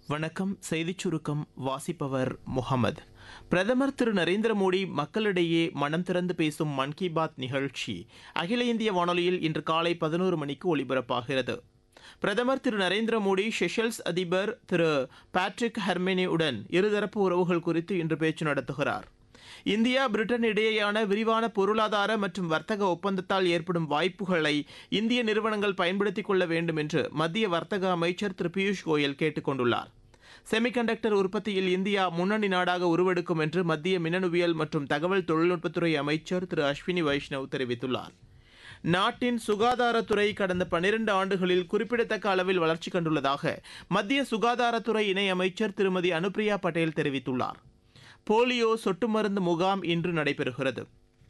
வணக்கம் செய்திச் சுருக்கம் வாசிப்பவர் முகமது பிரதமர் திரு நரேந்திர மோடி மக்களிடையே மனம் திறந்து பேசும் மன் கி பாத் நிகழ்ச்சி அகில இந்திய வானொலியில் இன்று காலை பதினோரு மணிக்கு ஒலிபரப்பாகிறது பிரதமர் திரு நரேந்திர மோடி செஷல்ஸ் அதிபர் திரு பேட்ரிக் ஹெர்மெனி உடன் இருதரப்பு உறவுகள் குறித்து இன்று பேச்சு நடத்துகிறார் இந்தியா பிரிட்டன் இடையேயான விரிவான பொருளாதார மற்றும் வர்த்தக ஒப்பந்தத்தால் ஏற்படும் வாய்ப்புகளை இந்திய நிறுவனங்கள் பயன்படுத்திக் கொள்ள வேண்டும் என்று மத்திய வர்த்தக அமைச்சர் திரு பியூஷ் கோயல் கேட்டுக் கொண்டுள்ளார் செமிகண்டக்டர் உற்பத்தியில் இந்தியா முன்னணி நாடாக உருவெடுக்கும் என்று மத்திய மின்னணுவியல் மற்றும் தகவல் தொழில்நுட்பத்துறை அமைச்சர் திரு அஸ்வினி வைஷ்ணவ் தெரிவித்துள்ளார் நாட்டின் சுகாதாரத்துறை கடந்த பனிரெண்டு ஆண்டுகளில் குறிப்பிடத்தக்க அளவில் வளர்ச்சி கண்டுள்ளதாக மத்திய சுகாதாரத்துறை இணையமைச்சர் திருமதி அனுப்பிரியா பட்டேல் தெரிவித்துள்ளார் போலியோ சொட்டு மருந்து முகாம் இன்று நடைபெறுகிறது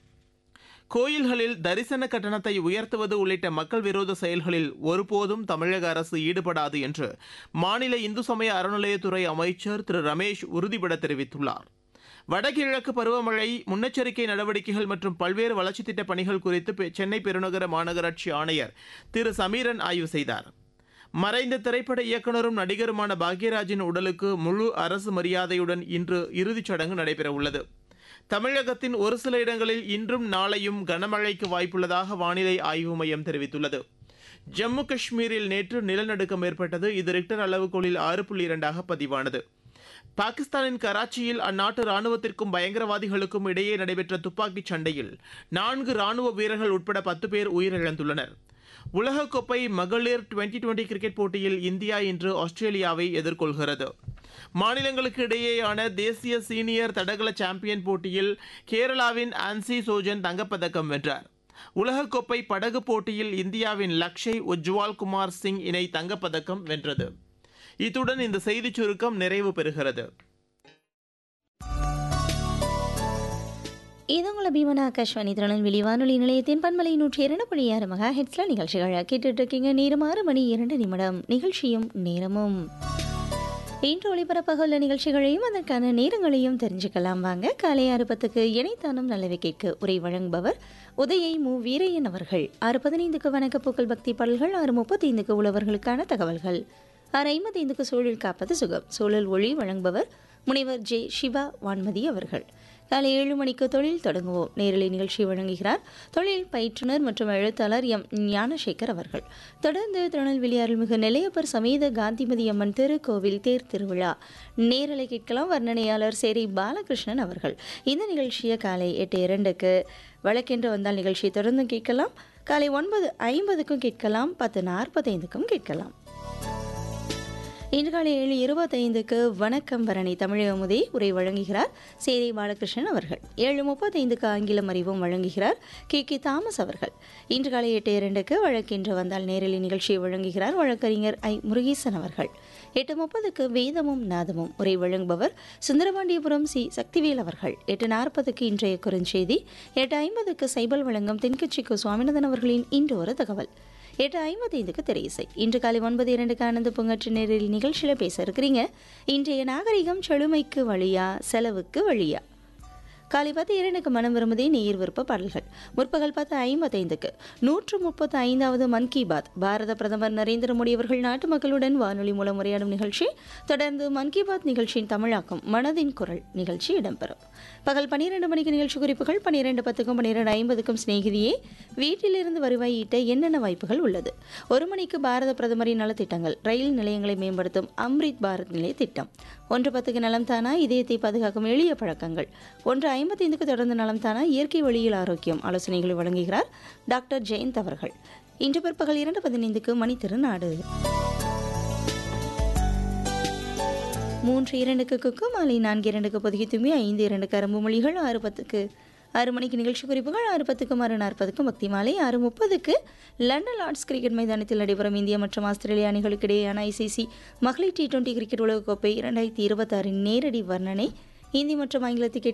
கோயில்களில் தரிசன கட்டணத்தை உயர்த்துவது உள்ளிட்ட மக்கள் விரோத செயல்களில் ஒருபோதும் தமிழக அரசு ஈடுபடாது என்று மாநில இந்து சமய அறநிலையத்துறை அமைச்சர் திரு ரமேஷ் உறுதிபட தெரிவித்துள்ளார் வடகிழக்கு பருவமழை முன்னெச்சரிக்கை நடவடிக்கைகள் மற்றும் பல்வேறு வளர்ச்சித் திட்டப் பணிகள் குறித்து பெ- சென்னை பெருநகர மாநகராட்சி ஆணையர் திரு சமீரன் ஆய்வு செய்தார் மறைந்த திரைப்பட இயக்குனரும் நடிகருமான பாக்யராஜின் உடலுக்கு முழு அரசு மரியாதையுடன் இன்று இறுதிச் சடங்கு நடைபெறவுள்ளது தமிழகத்தின் ஒரு சில இடங்களில் இன்றும் நாளையும் கனமழைக்கு வாய்ப்புள்ளதாக வானிலை ஆய்வு மையம் தெரிவித்துள்ளது ஜம்மு காஷ்மீரில் நேற்று நிலநடுக்கம் ஏற்பட்டது இது ரிக்டர் அளவுகோலில் ஆறு புள்ளி இரண்டாக பதிவானது பாகிஸ்தானின் கராச்சியில் அந்நாட்டு ராணுவத்திற்கும் பயங்கரவாதிகளுக்கும் இடையே நடைபெற்ற துப்பாக்கிச் சண்டையில் நான்கு ராணுவ வீரர்கள் உட்பட பத்து பேர் உயிரிழந்துள்ளனர் உலகக்கோப்பை மகளிர் டுவெண்டி டுவெண்டி கிரிக்கெட் போட்டியில் இந்தியா இன்று ஆஸ்திரேலியாவை எதிர்கொள்கிறது மாநிலங்களுக்கு இடையேயான தேசிய சீனியர் தடகள சாம்பியன் போட்டியில் கேரளாவின் ஆன்சி சோஜன் தங்கப்பதக்கம் வென்றார் உலகக்கோப்பை படகு போட்டியில் இந்தியாவின் லக்ஷய் உஜ்வால் குமார் சிங் இணை தங்கப்பதக்கம் வென்றது இத்துடன் இந்த செய்திச் சுருக்கம் நிறைவு பெறுகிறது இது உங்களை பீமனா ஆகாஷ்வாணி திருநெல்வேலி வானொலி நிலையத்தின் பண்பலை நூற்றி இரண்டு புள்ளி ஆறு மெகா ஹெட்ஸில் நிகழ்ச்சிகளை கேட்டுட்டு இருக்கீங்க நேரம் ஆறு மணி இரண்டு நிமிடம் நிகழ்ச்சியும் நேரமும் இன்று ஒளிபரப்பாக உள்ள நிகழ்ச்சிகளையும் அதற்கான நேரங்களையும் தெரிஞ்சுக்கலாம் வாங்க காலை ஆறு பத்துக்கு இணைத்தானும் நல்லவை கேட்க உரை வழங்குபவர் உதயை மு வீரையன் அவர்கள் ஆறு பதினைந்துக்கு வணக்க பூக்கள் பக்தி பாடல்கள் ஆறு முப்பத்தைந்துக்கு உழவர்களுக்கான தகவல்கள் ஆறு ஐம்பத்தைந்துக்கு சூழல் காப்பது சுகம் சூழல் ஒளி வழங்குபவர் முனைவர் ஜே சிவா வான்மதி அவர்கள் காலை ஏழு மணிக்கு தொழில் தொடங்குவோம் நேரலை நிகழ்ச்சி வழங்குகிறார் தொழில் பயிற்றுனர் மற்றும் எழுத்தாளர் எம் ஞானசேகர் அவர்கள் தொடர்ந்து திருநெல்வேலி அருள்மிகு நெல்லையப்பர் சமேத காந்திமதி அம்மன் திருக்கோவில் தேர் திருவிழா நேரலை கேட்கலாம் வர்ணனையாளர் சேரி பாலகிருஷ்ணன் அவர்கள் இந்த நிகழ்ச்சியை காலை எட்டு இரண்டுக்கு வழக்கென்று வந்தால் நிகழ்ச்சியை தொடர்ந்து கேட்கலாம் காலை ஒன்பது ஐம்பதுக்கும் கேட்கலாம் பத்து நாற்பத்தைந்துக்கும் கேட்கலாம் இன்று காலை ஏழு இருபத்தைந்துக்கு வணக்கம் பரணி தமிழகமுதே உரை வழங்குகிறார் சேரி பாலகிருஷ்ணன் அவர்கள் ஏழு முப்பத்தைந்துக்கு ஆங்கிலம் அறிவும் வழங்குகிறார் கே கே தாமஸ் அவர்கள் இன்று காலை எட்டு இரண்டுக்கு வழக்கென்று வந்தால் நேரலை நிகழ்ச்சியை வழங்குகிறார் வழக்கறிஞர் ஐ முருகேசன் அவர்கள் எட்டு முப்பதுக்கு வேதமும் நாதமும் உரை வழங்குபவர் சுந்தரபாண்டியபுரம் சி சக்திவேல் அவர்கள் எட்டு நாற்பதுக்கு இன்றைய குறுஞ்செய்தி எட்டு ஐம்பதுக்கு சைபல் வழங்கும் தென்கட்சிக்கு சுவாமிநாதன் அவர்களின் இன்று ஒரு தகவல் எட்டு ஐம்பத்தைந்துக்கு திரையிசை இன்று காலை ஒன்பது இரண்டுக்கு ஆனந்த பொங்கற்று நேரில் நிகழ்ச்சியில் பேச இருக்கிறீங்க இன்றைய நாகரிகம் செழுமைக்கு வழியா செலவுக்கு வழியா காலை பத்து இரண்டுக்கு மனம் விரும்புதே நீர் விருப்ப பாடல்கள் முற்பகல் பத்து ஐம்பத்தைந்துக்கு நூற்று முப்பத்து ஐந்தாவது மன் கி பாத் பாரத பிரதமர் நரேந்திர மோடி அவர்கள் நாட்டு மக்களுடன் வானொலி மூலம் உரையாடும் நிகழ்ச்சி தொடர்ந்து மன் கி பாத் நிகழ்ச்சியின் தமிழாக்கம் மனதின் குரல் நிகழ்ச்சி இடம்பெறும் பகல் பன்னிரண்டு மணிக்கு நிகழ்ச்சி குறிப்புகள் பன்னிரண்டு பத்துக்கும் பன்னிரண்டு ஐம்பதுக்கும் சிநேகிதியே வீட்டிலிருந்து வருவாய் ஈட்ட என்னென்ன வாய்ப்புகள் உள்ளது ஒரு மணிக்கு பாரத பிரதமரின் நலத்திட்டங்கள் ரயில் நிலையங்களை மேம்படுத்தும் அம்ரித் பாரத் நிலைய திட்டம் ஒன்று பத்துக்கு நலம் தானா இதயத்தை பாதுகாக்கும் எளிய பழக்கங்கள் ஒன்று ஐம்பத்தைந்துக்கு தொடர்ந்து நலம் தானா இயற்கை வழியில் ஆரோக்கியம் ஆலோசனைகளை வழங்குகிறார் டாக்டர் ஜெயந்த் அவர்கள் இன்று பிற்பகல் இரண்டு பதினைந்துக்கு மணி திருநாடு மூன்று இரண்டுக்கு குக்கு மாலை நான்கு இரண்டுக்கு பொதுகி தும்பி ஐந்து இரண்டுக்கு அரும்பு மொழிகள் ஆறு பத்துக்கு ஆறு மணிக்கு நிகழ்ச்சி குறிப்புகள் ஆறு பத்துக்கும் ஆறு நாற்பதுக்கும் பக்தி மாலை ஆறு முப்பதுக்கு லண்டன் லார்ட்ஸ் கிரிக்கெட் மைதானத்தில் நடைபெறும் இந்தியா மற்றும் ஆஸ்திரேலிய அணிகளுக்கு இடையேயான ஐசிசி மகளிர் டி டுவெண்டி கிரிக்கெட் உலகக்கோப்பை இரண்டாயிரத்தி இருபத்தாறின் நேரடி வர்ணனை இந்தி மற்றும் ஆங்கிலத்தை கேட்டு